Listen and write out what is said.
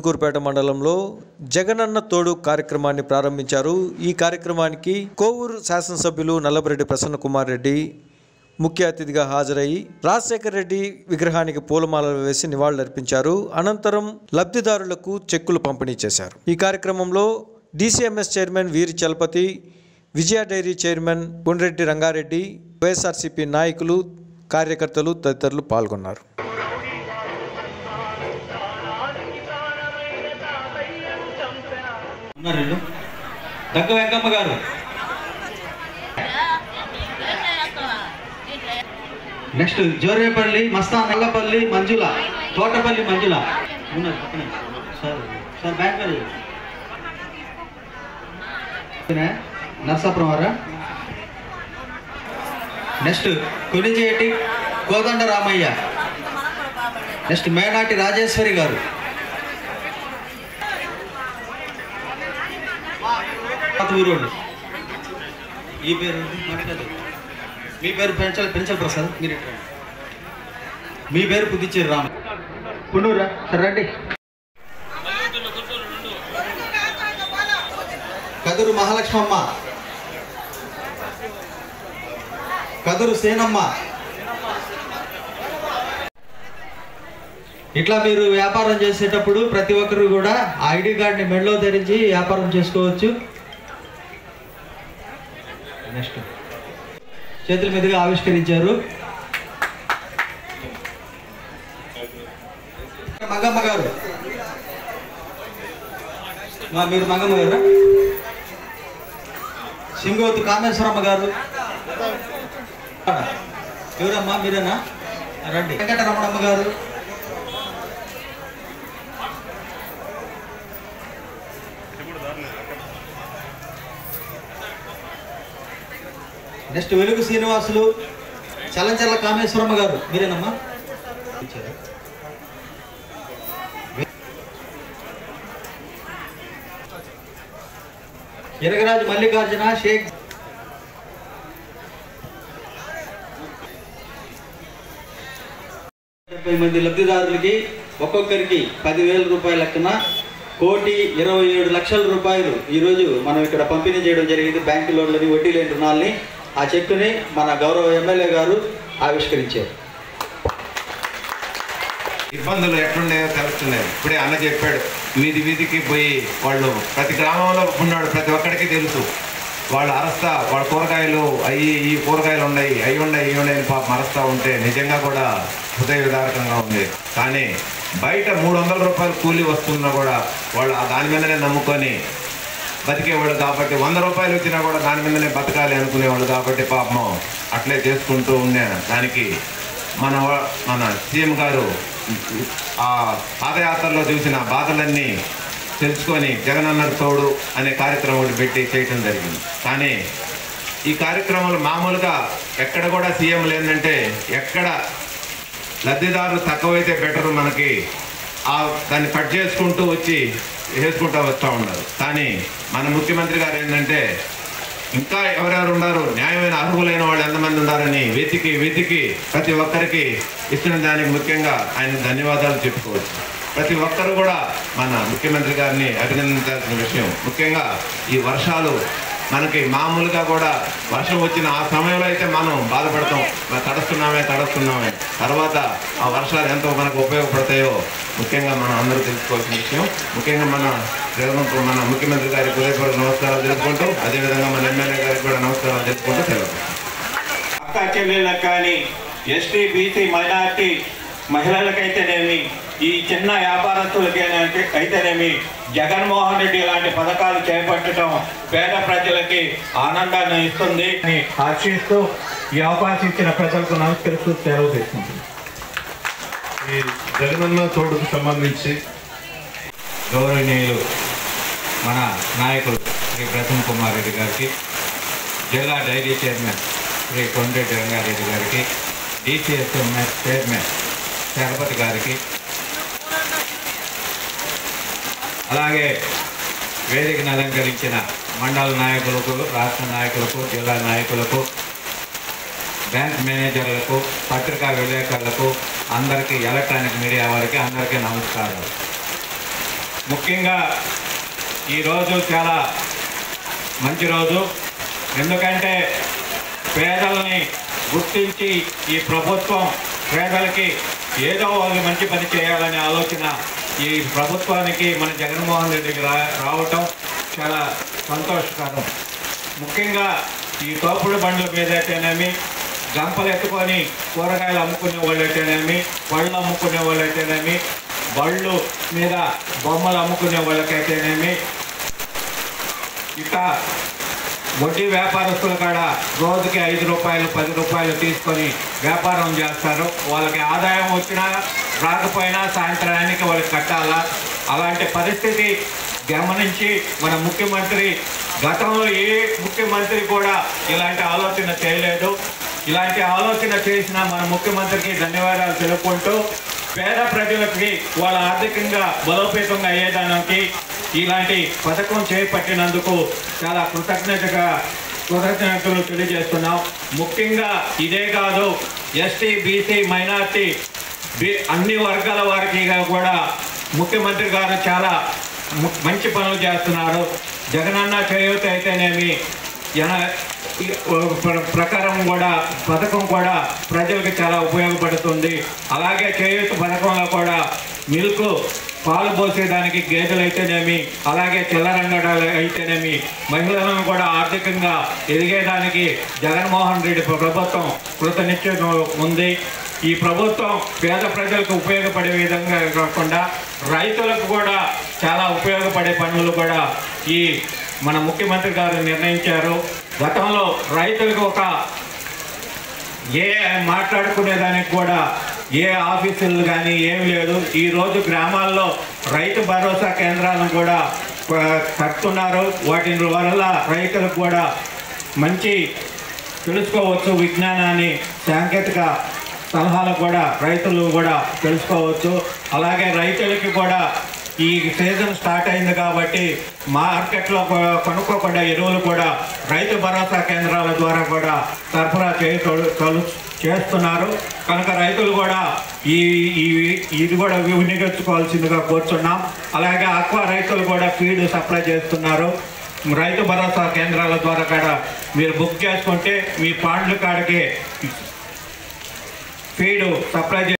కందుకూరుపేట మండలంలో జగనన్న తోడు కార్యక్రమాన్ని ప్రారంభించారు ఈ కార్యక్రమానికి కోవూరు శాసనసభ్యులు నల్లబరెడ్డి ప్రసన్న కుమార్ రెడ్డి ముఖ్య అతిథిగా హాజరయ్యి రాజశేఖర రెడ్డి విగ్రహానికి పూలమాలలు వేసి నివాళులర్పించారు అనంతరం లబ్ధిదారులకు చెక్కులు పంపిణీ చేశారు ఈ కార్యక్రమంలో డీసీఎంఎస్ చైర్మన్ వీరి Chalapathi Vijaya dairy chairman Gundreddy Rangareddy YSRCP నాయకులు కార్యకర్తలు తదితరులు పాల్గొన్నారు ఉన్నారు వీళ్ళు దగ్గ వెంకమ్మ గారు నెక్స్ట్ జోరేపల్లి మస్తా నల్లపల్లి మంజుల తోటపల్లి మంజుల ఉన్నారు పక్కనే sir sir bank garu Narsapuram వారా నెక్స్ట్ కొనిజేటి కోదండ రామయ్య నెక్స్ట్ మేనాటి రాజేశ్వరి గారు పాత ఊరోడు ఈ పేరు మాట్లాడదు మీ పేరు పెంచల్ పెంచల్ ప్రసాద్ మీరు ఇటు రండి. మీ పేరు పుదుచ్చేరి రామ పున్నూరా సరే రండి కదురు మహాలక్ష్మమ్మ కదురు సేనమ్మ ఇట్లా మీరు వ్యాపారం చేసేటప్పుడు ప్రతి ఒక్కరు కూడా ఆ ఐడి కార్డ్ని మెడలో ధరించి వ్యాపారం చేసుకోవచ్చు నెక్స్ట్ చేతుల మీదుగా ఆవిష్కరించారు మగమ్మ గారు మా మీరు మగమ్మ గారు సింగోతు కామేశ్వరమ్మ గారు ఎవరమ్మా మీరేనా రండి వెంకటరమణమ్మ గారు నెక్స్ట్ వెలుగు శ్రీనివాసులు చలంచర్ల కామేశ్వరమ్మ గారు మీరేనమ్మా ఇచ్చారా? ఎరగరాజు మల్లికార్జున షేక్ డెబ్బై మంది లబ్ధిదారులకి ఒక్కొక్కరికి పదివేల రూపాయల లెక్కన కోటి ఇరవై ఏడు లక్షల రూపాయలు ఈరోజు మనం ఇక్కడ పంపిణీ చేయడం జరిగింది బ్యాంకు లోన్లని వడ్డీ లేని రుణాలని ఆ చెక్కుని మన గౌరవ ఎమ్మెల్యే గారు ఆవిష్కరించారు ఇబ్బందులు ఎట్లుండేవో తెలుస్తున్నాయి ఇప్పుడే అన్న చెప్పాడు వీధి వీధికి పోయి వాళ్ళు ప్రతి గ్రామంలో ఉన్నాడు ప్రతి ఒక్కడికి తెలుసు వాళ్ళు అరస్తా వాళ్ళ కూరగాయలు అయ్యి ఈ కూరగాయలు ఉన్నాయి అవి ఉన్నాయి ఇవి ఉన్నాయి అని పాపం అరస్తా ఉంటే నిజంగా కూడా హృదయ విదారకంగా ఉంది కానీ బయట మూడు వందల రూపాయలు కూలీ వస్తున్నా కూడా వాళ్ళు ఆ దాని మీదనే నమ్ముకొని బతికేవాడు కాబట్టి వంద రూపాయలు వచ్చినా కూడా దాని మీదనే బతకాలి అనుకునేవాడు కాబట్టి పాపం అట్లే చేసుకుంటూ ఉండే దానికి మన వా- మన సీఎం గారు ఆ పాదయాత్రలో చూసిన బాధలన్నీ తెలుసుకొని జగనన్న తోడు అనే కార్యక్రమం ఒకటి పెట్టి చేయటం జరిగింది కానీ ఈ కార్యక్రమంలో మామూలుగా ఎక్కడ కూడా సీఎం లేదంటే ఎక్కడ లబ్ధిదారులు తక్కువైతే బెటర్ మనకి ఆ దాన్ని కట్ చేసుకుంటూ వచ్చి వేసుకుంటూ వస్తూ ఉన్నారు కానీ మన ముఖ్యమంత్రి గారు ఏంటంటే ఇంకా ఎవరెవరు ఉన్నారు న్యాయమైన అర్హులైన వాళ్ళు ఎంతమంది ఉన్నారని వెతికి వెతికి ప్రతి ఒక్కరికి ఇచ్చిన దానికి ముఖ్యంగా ఆయన ధన్యవాదాలు చెప్పుకోవచ్చు ప్రతి ఒక్కరు కూడా మన ముఖ్యమంత్రి గారిని అభినందించాల్సిన విషయం ముఖ్యంగా ఈ వర్షాలు మనకి మామూలుగా కూడా వర్షం వచ్చిన ఆ సమయంలో అయితే మనం బాధపడతాం మరి తడుస్తున్నామే తడుస్తున్నామే తర్వాత ఆ వర్షాలు ఎంతో మనకు ఉపయోగపడతాయో ముఖ్యంగా మనం అందరూ తెలుసుకోవాల్సిన విషయం ముఖ్యంగా మన జగన్ మన ముఖ్యమంత్రి గారికి హృదయపూర్వక నమస్కారాలు తెలుపుకుంటూ అదేవిధంగా మన ఎమ్మెల్యే గారికి కూడా నమస్కారాలు తెలుపుకుంటూ సెలవు అక్క చెల్లెళ్ళకి కానీ ఎస్టీ బీసీ మైనార్టీ మహిళలకైతేనేమి ఈ చిన్న వ్యాపారస్తులకి అయితేనేమి జగన్మోహన్ రెడ్డి లాంటి పథకాలు చేపట్టడం పేద ప్రజలకి ఆనందాన్ని ఇస్తుంది అని ఆశిస్తూ ఈ అవకాశం ఇచ్చిన ప్రజలకు నమస్కరిస్తూ సెలవు తీసుకుంటుంది ఈ జగనన్న తోడుకు సంబంధించి గౌరవనీయులు మన నాయకులు శ్రీ ప్రసన్న కుమార్ రెడ్డి గారికి జిల్లా డైరీ చైర్మన్ శ్రీ కొండరెడ్డి రంగారెడ్డి గారికి డిసిఎస్ఎంఎస్ చైర్మన్ చలపతి గారికి అలాగే వేదికను అలంకరించిన మండల నాయకులకు రాష్ట్ర నాయకులకు జిల్లా నాయకులకు బ్యాంక్ మేనేజర్లకు పత్రికా విలేకరులకు అందరికీ ఎలక్ట్రానిక్ మీడియా వారికి అందరికీ నమస్కారాలు ముఖ్యంగా ఈరోజు చాలా మంచి రోజు ఎందుకంటే పేదలని గుర్తించి ఈ ప్రభుత్వం పేదలకి ఏదో ఒక మంచి పని చేయాలనే ఆలోచన ఈ ప్రభుత్వానికి మన జగన్మోహన్ రెడ్డికి రా రావటం చాలా సంతోషకరం ముఖ్యంగా ఈ తోపుడు బండ్ల మీద అయితేనేమి గంపలు ఎత్తుకొని కూరగాయలు అమ్ముకునే వాళ్ళు అయితేనేమి పళ్ళు అమ్ముకునే వాళ్ళు అయితేనేమి బళ్ళు మీద బొమ్మలు అమ్ముకునే వాళ్ళకైతేనేమి ఇక వడ్డీ వ్యాపారస్తుల కాడ రోజుకి ఐదు రూపాయలు పది రూపాయలు తీసుకొని వ్యాపారం చేస్తారు వాళ్ళకి ఆదాయం వచ్చినా రాకపోయినా సాయంత్రానికి వాళ్ళకి కట్టాలా అలాంటి పరిస్థితి గమనించి మన ముఖ్యమంత్రి గతంలో ఏ ముఖ్యమంత్రి కూడా ఇలాంటి ఆలోచన చేయలేదు ఇలాంటి ఆలోచన చేసిన మన ముఖ్యమంత్రికి ధన్యవాదాలు తెలుపుకుంటూ పేద ప్రజలకి వాళ్ళ ఆర్థికంగా బలోపేతంగా అయ్యేదానికి ఇలాంటి పథకం చేపట్టినందుకు చాలా కృతజ్ఞతగా కృతజ్ఞతలు తెలియజేస్తున్నాం ముఖ్యంగా ఇదే కాదు ఎస్టీ బీసీ మైనార్టీ బి- అన్ని వర్గాల వారికి కూడా ముఖ్యమంత్రి గారు చాలా ము- మంచి పనులు చేస్తున్నారు జగనన్న చేయూత అయితేనేమి ఎన- ఈ ప్ర- ప్రకారం కూడా పథకం కూడా ప్రజలకు చాలా ఉపయోగపడుతుంది అలాగే చేయూత పథకంలో కూడా మిల్క్ పాలు పోసేదానికి గేదెలు అయితేనేమి అలాగే చిల్లరంగడాలు అయితేనేమి మహిళలను కూడా ఆర్థికంగా ఎదిగేదానికి జగన్మోహన్ రెడ్డి ప్రభుత్వం కృతనిశ్చయం ఉంది ఈ ప్రభుత్వం పేద ప్రజలకు ఉపయోగపడే విధంగా కాకుండా రైతులకు కూడా చాలా ఉపయోగపడే పనులు కూడా ఈ మన ముఖ్యమంత్రి గారు నిర్ణయించారు గతంలో రైతులకు ఒక ఏ మాట్లాడుకునేదానికి కూడా ఏ ఆఫీసులు కానీ ఏం లేదు ఈరోజు గ్రామాల్లో రైతు భరోసా కేంద్రాలను కూడా ఆ, కడుతున్నారు వాటి వల్ల రైతులకు కూడా మంచి తెలుసుకోవచ్చు విజ్ఞానాన్ని సాంకేతిక సలహాలు కూడా రైతులు కూడా తెలుసుకోవచ్చు అలాగే రైతులకి కూడా ఈ సీజన్ స్టార్ట్ అయింది కాబట్టి మార్కెట్లో కొ- కొనుక్కోకుండా ఎరువులు కూడా రైతు భరోసా కేంద్రాల ద్వారా కూడా సరఫరా చేయ చేస్తున్నారు కనుక రైతులు కూడా ఈ ఈ ఇది కూడా వినియోగించుకోవాల్సిందిగా కోరుతున్నాం అలాగే ఆక్వా రైతులు కూడా ఫీడ్ సప్లై చేస్తున్నారు రైతు భరోసా కేంద్రాల ద్వారా కూడా మీరు బుక్ చేసుకుంటే మీ పాండ్ల కాడికి ఫీడ్ సప్లై చే